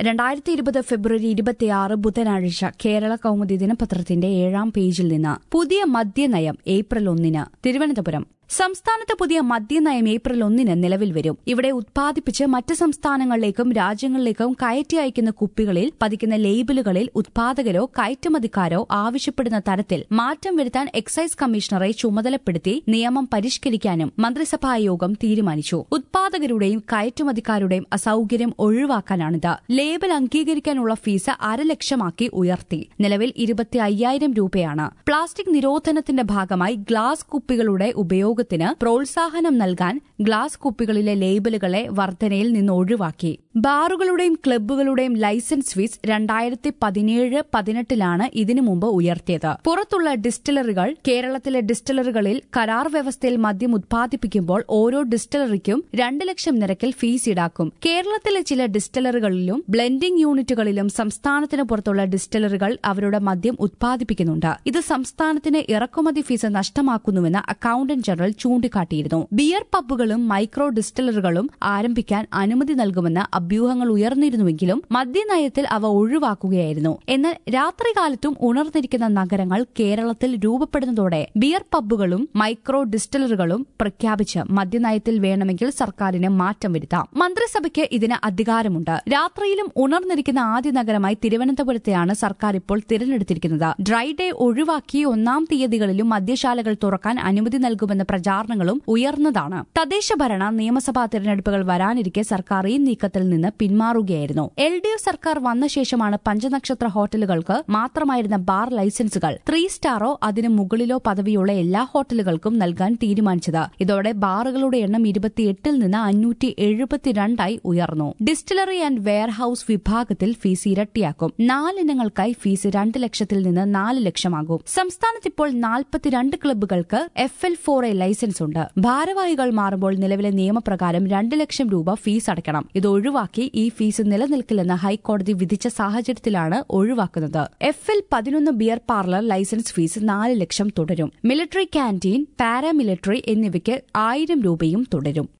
രണ്ടായിരത്തി ഇരുപത് ഫെബ്രുവരി ഇരുപത്തിയാറ് ബുധനാഴ്ച കേരള കൗമുദി ദിനപത്രത്തിന്റെ ഏഴാം പേജിൽ നിന്ന് പുതിയ മദ്യനയം ഏപ്രിൽ ഒന്നിന് തിരുവനന്തപുരം സംസ്ഥാനത്ത് പുതിയ മദ്യനയം ഏപ്രിൽ ഒന്നിന് നിലവിൽ വരും ഇവിടെ ഉത്പാദിപ്പിച്ച് മറ്റ് സംസ്ഥാനങ്ങളിലേക്കും രാജ്യങ്ങളിലേക്കും കയറ്റി അയക്കുന്ന കുപ്പികളിൽ പതിക്കുന്ന ലേബലുകളിൽ ഉത്പാദകരോ കയറ്റുമതിക്കാരോ ആവശ്യപ്പെടുന്ന തരത്തിൽ മാറ്റം വരുത്താൻ എക്സൈസ് കമ്മീഷണറെ ചുമതലപ്പെടുത്തി നിയമം പരിഷ്കരിക്കാനും മന്ത്രിസഭാ യോഗം തീരുമാനിച്ചു ഉത്പാദകരുടെയും കയറ്റുമതിക്കാരുടെയും അസൌകര്യം ഒഴിവാക്കാനാണിത് ലേബൽ അംഗീകരിക്കാനുള്ള ഫീസ് അരലക്ഷമാക്കി ഉയർത്തി നിലവിൽ ഇരുപത്തി അയ്യായിരം രൂപയാണ് പ്ലാസ്റ്റിക് നിരോധനത്തിന്റെ ഭാഗമായി ഗ്ലാസ് കുപ്പികളുടെ ഉപയോഗത്തിന് പ്രോത്സാഹനം നൽകാൻ ഗ്ലാസ് കുപ്പികളിലെ ലേബലുകളെ വർധനയിൽ നിന്ന് ഒഴിവാക്കി ബാറുകളുടെയും ക്ലബ്ബുകളുടെയും ലൈസൻസ് ഫീസ് രണ്ടായിരത്തി പതിനേഴ് പതിനെട്ടിലാണ് ഇതിനു മുമ്പ് ഉയർത്തിയത് പുറത്തുള്ള ഡിസ്റ്റിലറികൾ കേരളത്തിലെ ഡിസ്റ്റിലറികളിൽ കരാർ വ്യവസ്ഥയിൽ മദ്യം ഉത്പാദിപ്പിക്കുമ്പോൾ ഓരോ ഡിസ്റ്റിലറിക്കും രണ്ട് ലക്ഷം നിരക്കിൽ ഫീസ് ഈടാക്കും കേരളത്തിലെ ചില ഡിസ്റ്റിലറികളിലും ബ്ലെൻഡിംഗ് യൂണിറ്റുകളിലും സംസ്ഥാനത്തിന് പുറത്തുള്ള ഡിസ്റ്റിലറികൾ അവരുടെ മദ്യം ഉത്പാദിപ്പിക്കുന്നുണ്ട് ഇത് സംസ്ഥാനത്തിന് ഇറക്കുമതി ഫീസ് നഷ്ടമാക്കുന്നുവെന്ന് അക്കൌണ്ടന്റ് ജനറൽ ചൂണ്ടിക്കാട്ടിയിരുന്നു ബിയർ പബ്ബുകളും മൈക്രോ ഡിസ്റ്റിലറുകളും ആരംഭിക്കാൻ അനുമതി നൽകുമെന്ന് അഭ്യൂഹങ്ങൾ ഉയർന്നിരുന്നുവെങ്കിലും മദ്യനയത്തിൽ അവ ഒഴിവാക്കുകയായിരുന്നു എന്നാൽ രാത്രികാലത്തും ഉണർന്നിരിക്കുന്ന നഗരങ്ങൾ കേരളത്തിൽ രൂപപ്പെടുന്നതോടെ ബിയർ പബ്ബുകളും മൈക്രോ ഡിസ്റ്റിലറുകളും പ്രഖ്യാപിച്ച് മദ്യനയത്തിൽ വേണമെങ്കിൽ സർക്കാരിന് മാറ്റം വരുത്താം മന്ത്രിസഭയ്ക്ക് ഇതിന് അധികാരമുണ്ട് രാത്രിയിലും ഉണർന്നിരിക്കുന്ന ആദ്യ നഗരമായി തിരുവനന്തപുരത്തെയാണ് സർക്കാർ ഇപ്പോൾ തിരഞ്ഞെടുത്തിരിക്കുന്നത് ഡ്രൈ ഡേ ഒഴിവാക്കി ഒന്നാം തീയതികളിലും മദ്യശാലകൾ തുറക്കാൻ അനുമതി നൽകുമെന്ന പ്രചാരണങ്ങളും ഉയർന്നതാണ് തദ്ദേശ ഭരണ നിയമസഭാ തിരഞ്ഞെടുപ്പുകൾ വരാനിരിക്കെ സർക്കാർ ഈ നീക്കത്തിൽ നിന്ന് പിന്മാറുകയായിരുന്നു എൽ ഡി എഫ് സർക്കാർ വന്ന ശേഷമാണ് പഞ്ചനക്ഷത്ര ഹോട്ടലുകൾക്ക് മാത്രമായിരുന്ന ബാർ ലൈസൻസുകൾ ത്രീ സ്റ്റാറോ അതിനു മുകളിലോ പദവിയുള്ള എല്ലാ ഹോട്ടലുകൾക്കും നൽകാൻ തീരുമാനിച്ചത് ഇതോടെ ബാറുകളുടെ എണ്ണം ഇരുപത്തിയെട്ടിൽ നിന്ന് അഞ്ഞൂറ്റി എഴുപത്തിരണ്ടായി ഉയർന്നു ഡിസ്റ്റിലറി ആൻഡ് വെയർഹൌസ് വിഭാഗത്തിൽ ഫീസ് ഇരട്ടിയാക്കും നാലിനങ്ങൾക്കായി ഫീസ് രണ്ട് ലക്ഷത്തിൽ നിന്ന് നാല് ലക്ഷമാകും സംസ്ഥാനത്ത് ഇപ്പോൾ നാൽപ്പത്തിരണ്ട് ക്ലബ്ബുകൾക്ക് F L four A license ഉണ്ട് ഭാരവാഹികൾ മാറുമ്പോൾ നിലവിലെ നിയമപ്രകാരം രണ്ട് ലക്ഷം രൂപ ഫീസ് അടയ്ക്കണം ഇത് ഒഴിവാക്കി ഈ ഫീസ് നിലനിൽക്കില്ലെന്ന് ഹൈക്കോടതി വിധിച്ച സാഹചര്യത്തിലാണ് ഒഴിവാക്കുന്നത് എഫ് എൽ പതിനൊന്ന് ബിയർ പാർലർ ലൈസൻസ് ഫീസ് നാല് ലക്ഷം തുടരും മിലിറ്ററി ക്യാന്റീൻ പാരാമിലിറ്ററി എന്നിവയ്ക്ക് ആയിരം രൂപയും തുടരും